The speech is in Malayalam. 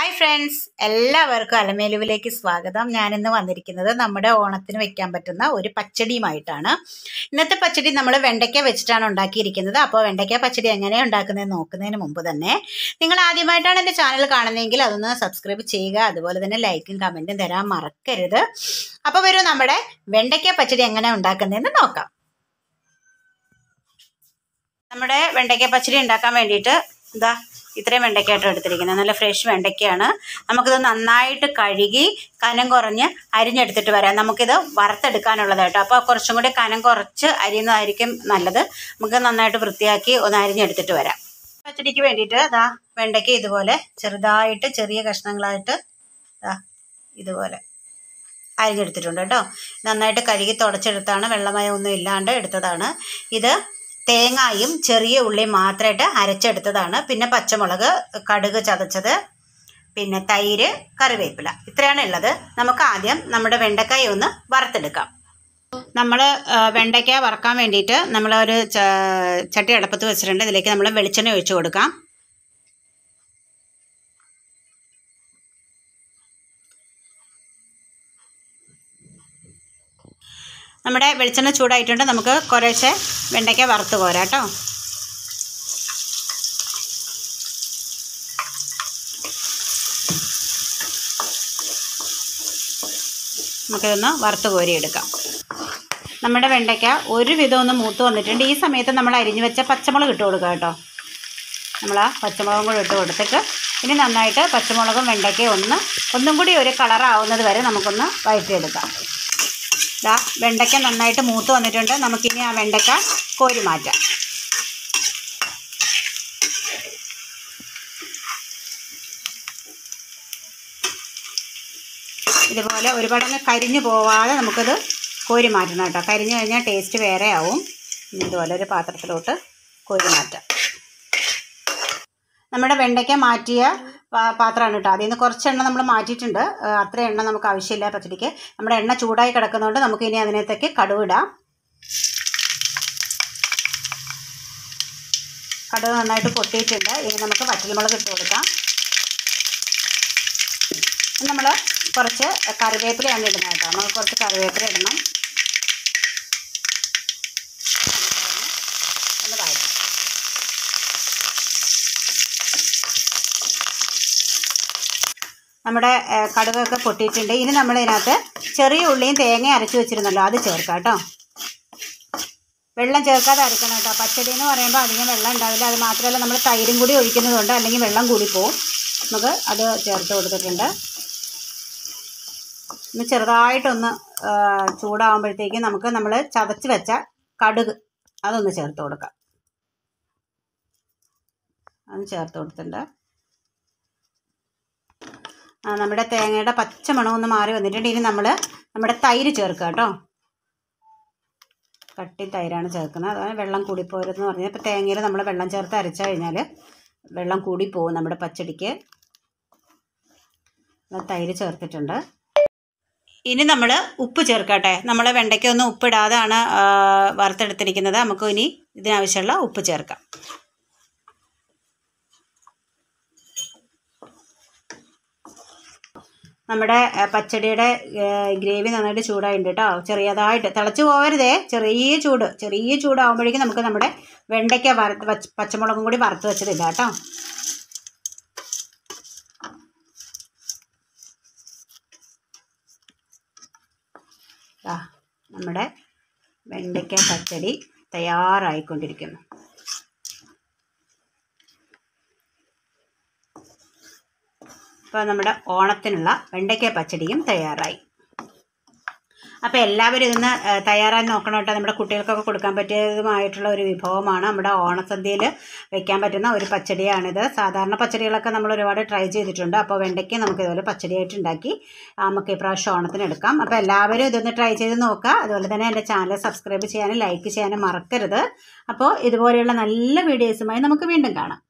ഹായ് ഫ്രണ്ട്സ് എല്ലാവർക്കും അലമേലുവിലേക്ക് സ്വാഗതം ഞാനിന്ന് വന്നിരിക്കുന്നത് നമ്മുടെ ഓണത്തിന് വെക്കാൻ പറ്റുന്ന ഒരു പച്ചടിയുമായിട്ടാണ് ഇന്നത്തെ പച്ചടി നമ്മൾ വെണ്ടയ്ക്ക വെച്ചിട്ടാണ് ഉണ്ടാക്കിയിരിക്കുന്നത് അപ്പോൾ വെണ്ടയ്ക്ക പച്ചടി എങ്ങനെയാണ് ഉണ്ടാക്കുന്നത് നോക്കുന്നതിന് മുമ്പ് തന്നെ നിങ്ങൾ ആദ്യമായിട്ടാണ് എൻ്റെ ചാനൽ കാണുന്നതെങ്കിൽ അതൊന്ന് സബ്സ്ക്രൈബ് ചെയ്യുക അതുപോലെ തന്നെ ലൈക്കും കമൻറ്റും തരാൻ മറക്കരുത് അപ്പോൾ വരൂ നമ്മുടെ വെണ്ടയ്ക്ക പച്ചടി എങ്ങനെ ഉണ്ടാക്കുന്നതെന്ന് നോക്കാം നമ്മുടെ വെണ്ടയ്ക്ക പച്ചടി ഉണ്ടാക്കാൻ വേണ്ടിയിട്ട് എന്താ ഇത്രയും വെണ്ടയ്ക്കായിട്ട് എടുത്തിരിക്കുന്നത് നല്ല ഫ്രഷ് വെണ്ടയ്ക്കയാണ് നമുക്കിത് നന്നായിട്ട് കഴുകി കനം കുറഞ്ഞ് അരിഞ്ഞെടുത്തിട്ട് വരാം നമുക്കിത് വറുത്തെടുക്കാനുള്ളത് കേട്ടോ അപ്പോൾ കുറച്ചും കൂടി കനം കുറച്ച് അരിയുന്നതായിരിക്കും നല്ലത് നമുക്ക് നന്നായിട്ട് വൃത്തിയാക്കി ഒന്ന് അരിഞ്ഞെടുത്തിട്ട് വരാം പച്ചടിക്ക് വേണ്ടിയിട്ട് ഇതാ വെണ്ടയ്ക്ക ഇതുപോലെ ചെറുതായിട്ട് ചെറിയ കഷ്ണങ്ങളായിട്ട് ഇതാ ഇതുപോലെ അരിഞ്ഞെടുത്തിട്ടുണ്ട് കേട്ടോ നന്നായിട്ട് കഴുകി തുടച്ചെടുത്താണ് വെള്ളമയമൊന്നും ഇല്ലാണ്ട് എടുത്തതാണ് ഇത് തേങ്ങായും ചെറിയ ഉള്ളിയും മാത്രമായിട്ട് അരച്ചെടുത്തതാണ് പിന്നെ പച്ചമുളക് കടുക് ചതച്ചത് പിന്നെ തൈര് കറിവേപ്പില ഇത്രയാണ് ഉള്ളത് നമുക്ക് ആദ്യം നമ്മുടെ വെണ്ടക്കായ ഒന്ന് വറുത്തെടുക്കാം നമ്മൾ വെണ്ടയ്ക്ക വറക്കാൻ വേണ്ടിയിട്ട് നമ്മൾ ഒരു ചട്ടി അടപ്പത്ത് വെച്ചിട്ടുണ്ട് ഇതിലേക്ക് നമ്മൾ വെളിച്ചെണ്ണ ഒഴിച്ചു കൊടുക്കാം നമ്മുടെ വെളിച്ചെണ്ണ ചൂടായിട്ടുണ്ട് നമുക്ക് കുറേശ്ശെ വെണ്ടയ്ക്ക വറുത്ത് പോരാം കേട്ടോ നമുക്കിതൊന്ന് വറുത്ത് കോരിയെടുക്കാം നമ്മുടെ വെണ്ടയ്ക്ക ഒരു വിധം ഒന്ന് മൂത്ത് വന്നിട്ടുണ്ട് ഈ സമയത്ത് നമ്മൾ അരിഞ്ഞു വെച്ച പച്ചമുളക് ഇട്ട് കൊടുക്കുക കേട്ടോ നമ്മൾ ആ പച്ചമുളകും കൂടി ഇട്ട് കൊടുത്തിട്ട് ഇനി നന്നായിട്ട് പച്ചമുളകും വെണ്ടയ്ക്കയും ഒന്ന് ഒന്നും കൂടി ഒരു കളറാവുന്നത് വരെ നമുക്കൊന്ന് വഴറ്റിയെടുക്കാം ഇതാ വെണ്ടയ്ക്ക നന്നായിട്ട് മൂത്ത് വന്നിട്ടുണ്ട് നമുക്കിനി ആ വെണ്ടയ്ക്ക കോരി മാറ്റാം ഇതുപോലെ ഒരുപാടങ്ങ് കരിഞ്ഞു പോവാതെ നമുക്കത് കോരി മാറ്റണം കേട്ടോ കരിഞ്ഞു കഴിഞ്ഞാൽ ടേസ്റ്റ് വേറെ ആവും ഇതുപോലെ ഒരു പാത്രത്തിലോട്ട് കോരി മാറ്റാം നമ്മുടെ വെണ്ടയ്ക്ക മാറ്റിയ പാത്രമാണ് കേട്ടോ അതിൽ നിന്ന് കുറച്ച് എണ്ണ നമ്മൾ മാറ്റിയിട്ടുണ്ട് അത്ര എണ്ണ നമുക്ക് ആവശ്യമില്ല പച്ചടിക്ക് നമ്മുടെ എണ്ണ ചൂടായി കിടക്കുന്നതുകൊണ്ട് നമുക്ക് ഇനി അതിനകത്തേക്ക് കടുവിടാം കടുവ് നന്നായിട്ട് പൊട്ടിയിട്ടുണ്ട് ഇനി നമുക്ക് വറ്റൽമുളക് ഇട്ട് കൊടുക്കാം നമ്മൾ കുറച്ച് കറിവേപ്പിലയാണ് ഇടുന്നത് കേട്ടോ നമുക്ക് കുറച്ച് കറിവേപ്പില ഇടണം ഒന്ന് വഴറ്റാം നമ്മുടെ കടുകൊക്കെ പൊട്ടിയിട്ടുണ്ട് ഇനി നമ്മൾ ഇതിനകത്ത് ചെറിയ ഉള്ളിയും തേങ്ങയും അരച്ച് വെച്ചിരുന്നല്ലോ അത് ചേർക്കാം കേട്ടോ വെള്ളം ചേർക്കാതെ അരക്കണം കേട്ടോ പച്ചടി എന്ന് പറയുമ്പോൾ അധികം വെള്ളം ഉണ്ടാവില്ല അത് മാത്രമല്ല നമ്മൾ തൈരും കൂടി ഒഴിക്കുന്നതുകൊണ്ട് അല്ലെങ്കിൽ വെള്ളം കൂടി പോവും നമുക്ക് അത് ചേർത്ത് കൊടുത്തിട്ടുണ്ട് ഒന്ന് ചെറുതായിട്ടൊന്ന് ചൂടാകുമ്പോഴത്തേക്കും നമുക്ക് നമ്മൾ ചതച്ച് വെച്ച കടുക് അതൊന്ന് ചേർത്ത് കൊടുക്കാം അത് ചേർത്ത് കൊടുത്തിട്ടുണ്ട് നമ്മുടെ തേങ്ങയുടെ പച്ച മണമൊന്ന് മാറി വന്നിട്ടുണ്ട് ഇനി നമ്മൾ നമ്മുടെ തൈര് ചേർക്കുക കേട്ടോ കട്ടി തൈരാണ് ചേർക്കുന്നത് അതാണ് വെള്ളം കൂടിപ്പോരെന്ന് പറഞ്ഞാൽ ഇപ്പോൾ തേങ്ങയിൽ നമ്മൾ വെള്ളം ചേർത്ത് അരച്ചു കഴിഞ്ഞാൽ വെള്ളം കൂടിപ്പോവും നമ്മുടെ പച്ചടിക്ക് തൈര് ചേർത്തിട്ടുണ്ട് ഇനി നമ്മൾ ഉപ്പ് ചേർക്കട്ടെ നമ്മൾ വെണ്ടയ്ക്ക ഒന്നും ഉപ്പിടാതാണ് വറുത്തെടുത്തിരിക്കുന്നത് നമുക്ക് ഇനി ഇതിനാവശ്യമുള്ള ഉപ്പ് ചേർക്കാം നമ്മുടെ പച്ചടിയുടെ ഗ്രേവി നന്നായിട്ട് ചൂടായിട്ടുണ്ട് കേട്ടോ ചെറിയതായിട്ട് തിളച്ച് പോകരുതേ ചെറിയ ചൂട് ചെറിയ ചൂടാകുമ്പോഴേക്കും നമുക്ക് നമ്മുടെ വെണ്ടയ്ക്ക വറുത്ത് പച്ചമുളകും കൂടി വറുത്ത് വെച്ചതില്ല കേട്ടോ നമ്മുടെ വെണ്ടയ്ക്ക പച്ചടി തയ്യാറായിക്കൊണ്ടിരിക്കുന്നു അപ്പോൾ നമ്മുടെ ഓണത്തിനുള്ള വെണ്ടയ്ക്ക പച്ചടിയും തയ്യാറായി അപ്പോൾ എല്ലാവരും ഇതൊന്ന് തയ്യാറായി നോക്കണം കേട്ടോ നമ്മുടെ കുട്ടികൾക്കൊക്കെ കൊടുക്കാൻ പറ്റിയതുമായിട്ടുള്ള ഒരു വിഭവമാണ് നമ്മുടെ ഓണസദ്യയിൽ വെക്കാൻ പറ്റുന്ന ഒരു പച്ചടിയാണിത് സാധാരണ പച്ചടികളൊക്കെ നമ്മൾ ഒരുപാട് ട്രൈ ചെയ്തിട്ടുണ്ട് അപ്പോൾ വെണ്ടയ്ക്ക് നമുക്ക് ഇതുപോലെ പച്ചടിയായിട്ട് ഉണ്ടാക്കി നമുക്ക് ഇപ്രാവശ്യം ഓണത്തിന് എടുക്കാം അപ്പോൾ എല്ലാവരും ഇതൊന്ന് ട്രൈ ചെയ്ത് നോക്കുക അതുപോലെ തന്നെ എൻ്റെ ചാനൽ സബ്സ്ക്രൈബ് ചെയ്യാനും ലൈക്ക് ചെയ്യാനും മറക്കരുത് അപ്പോൾ ഇതുപോലെയുള്ള നല്ല വീഡിയോസുമായി നമുക്ക് വീണ്ടും കാണാം